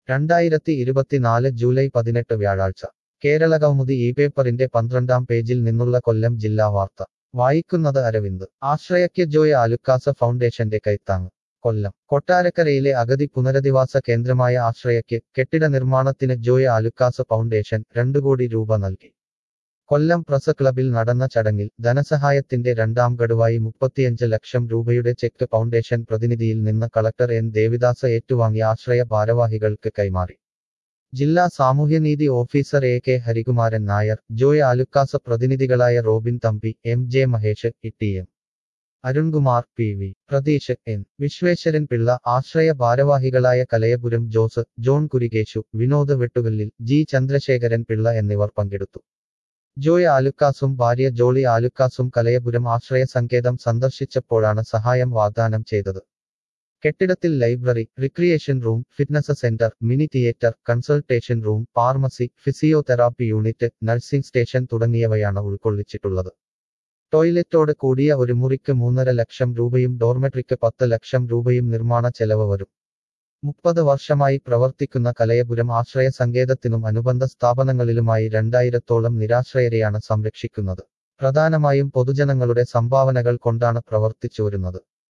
രണ്ടായിരത്തി ഇരുപത്തിനാല് ജൂലൈ പതിനെട്ട് വ്യാഴാഴ്ച കേരള കൗമുദി ഈ പേപ്പറിന്റെ പന്ത്രണ്ടാം പേജിൽ നിന്നുള്ള കൊല്ലം ജില്ലാ വാർത്ത വായിക്കുന്നത് അരവിന്ദ് ആശ്രയയ്ക്ക് ജോയ് ആലുക്കാസ ഫൗണ്ടേഷന്റെ കൈത്താങ് കൊല്ലം കൊട്ടാരക്കരയിലെ അഗതി പുനരധിവാസ കേന്ദ്രമായ ആശ്രയയ്ക്ക് കെട്ടിട നിർമ്മാണത്തിന് ജോയ് ആലുക്കാസ ഫൗണ്ടേഷൻ രണ്ടു കോടി രൂപ നൽകി കൊല്ലം പ്രസ് ക്ലബിൽ നടന്ന ചടങ്ങിൽ ധനസഹായത്തിന്റെ രണ്ടാം ഗഡുവായി മുപ്പത്തിയഞ്ച് ലക്ഷം രൂപയുടെ ചെക്ക് ഫൗണ്ടേഷൻ പ്രതിനിധിയിൽ നിന്ന് കളക്ടർ എൻ ദേവിദാസ ഏറ്റുവാങ്ങി ആശ്രയ ഭാരവാഹികൾക്ക് കൈമാറി ജില്ലാ സാമൂഹ്യനീതി officer A K Harikumaran Nair Joy Alukkas പ്രതിനിധികളായ Robin Thampi M J Mahesh E T M Arunkumar P V Pratheesh N Visweswaran Pillai Ashraya ഭാരവാഹികളായ Kalayapuram Jose John Kurikeshu Vinod Vettukallil G Chandrasekharan Pillai എന്നിവർ പങ്കെടുത്തു ജോയ് ആലുക്കാസും ഭാര്യ ജോളി ആലുക്കാസും കലയപുരം ആശ്രയ സങ്കേതം സന്ദർശിച്ചപ്പോഴാണ് സഹായം വാഗ്ദാനം ചെയ്തത് കെട്ടിടത്തിൽ library recreation room fitness centre mini theatre consultation room pharmacy physiotherapy unit nursing station തുടങ്ങിയവയാണ് ഉൾക്കൊള്ളിച്ചിട്ടുള്ളത് ടോയ്ലറ്റോട് കൂടിയ ഒരു മുറിക്ക് മൂന്നര ലക്ഷം രൂപയും ഡോർമെട്രിക്ക് പത്ത് ലക്ഷം രൂപയും നിർമ്മാണ ചെലവ് വരും മുപ്പത് വർഷമായി പ്രവർത്തിക്കുന്ന കലയപുരം ആശ്രയ സങ്കേതത്തിനും അനുബന്ധ സ്ഥാപനങ്ങളിലുമായി രണ്ടായിരത്തോളം നിരാശ്രയരെയാണ് സംരക്ഷിക്കുന്നത് പ്രധാനമായും പൊതുജനങ്ങളുടെ സംഭാവനകൾ കൊണ്ടാണ് പ്രവർത്തിച്ചു വരുന്നത്